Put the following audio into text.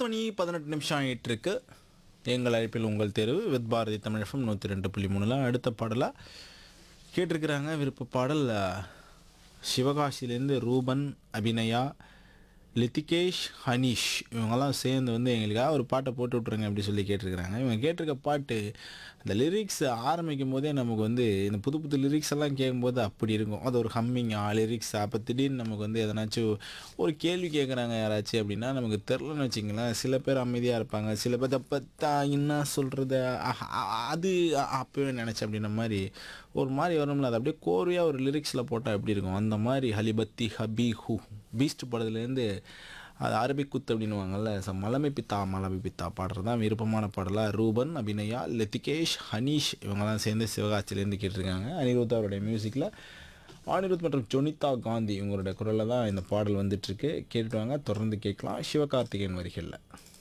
பத்து மணி பதினெட்டு நிமிஷம் ஆகிட்டு இருக்கு எங்கள் அழைப்பில் உங்கள் தேர்வு வித் பாரதி தமிழகம் நூற்றி ரெண்டு புள்ளி மூணில் அடுத்த பாடலாக கேட்டிருக்கிறாங்க விருப்ப பாடல் அஹ், சிவகாசியிலேருந்து ரூபன் அபிநயா லித்திகேஷ் ஹனீஷ் இவங்கெல்லாம் சேர்ந்து வந்து எங்களுக்காக ஒரு பாட்டை போட்டு விட்ருங்க அப்படி சொல்லி கேட்டிருக்கிறாங்க இவங்க கேட்டிருக்க பாட்டு அந்த லிரிக்ஸ் ஆரம்பிக்கும் போதே நமக்கு வந்து இந்த புது புது லிரிக்ஸ் எல்லாம் கேட்கும்போது அப்படி இருக்கும் அது ஒரு ஹம்மிங்கா லிரிக்ஸ் அப்போ திடீர்னு நமக்கு வந்து எதனாச்சும் ஒரு கேள்வி கேட்குறாங்க யாராச்சும் அப்படின்னா நமக்கு தெரிலன்னு வச்சிங்களேன் சில பேர் அமைதியாக இருப்பாங்க சில பேர் தப்பத்தா என்ன சொல்கிறது அது அப்போவே நினச்சேன் அப்படின்ற மாதிரி ஒரு மாதிரி வரும்ல அது அப்படியே கோர்வையாக ஒரு லிரிக்ஸில் போட்டால் எப்படி இருக்கும் அந்த மாதிரி ஹலிபத்தி ஹபி ஹூ பீஸ்ட் படத்துலேருந்து அது அரபிக் குத்து அப்படின்னுவாங்கல்ல ஸோ மலமை பித்தா மலமை பித்தா பாடுறது தான் விருப்பமான பாடலாக ரூபன் அபிநயா லத்திகேஷ் ஹனீஷ் இவங்கெல்லாம் சேர்ந்து சிவகாசியிலேருந்து கேட்டிருக்காங்க அனிருத் அவருடைய மியூசிக்கில் அனிருத் மற்றும் ஜொனிதா காந்தி இவங்களுடைய குரலில் தான் இந்த பாடல் வந்துட்டுருக்கு கேட்டுட்டு வாங்க தொடர்ந்து கேட்கலாம் சிவகார்த்திகேயன் வரிகளில்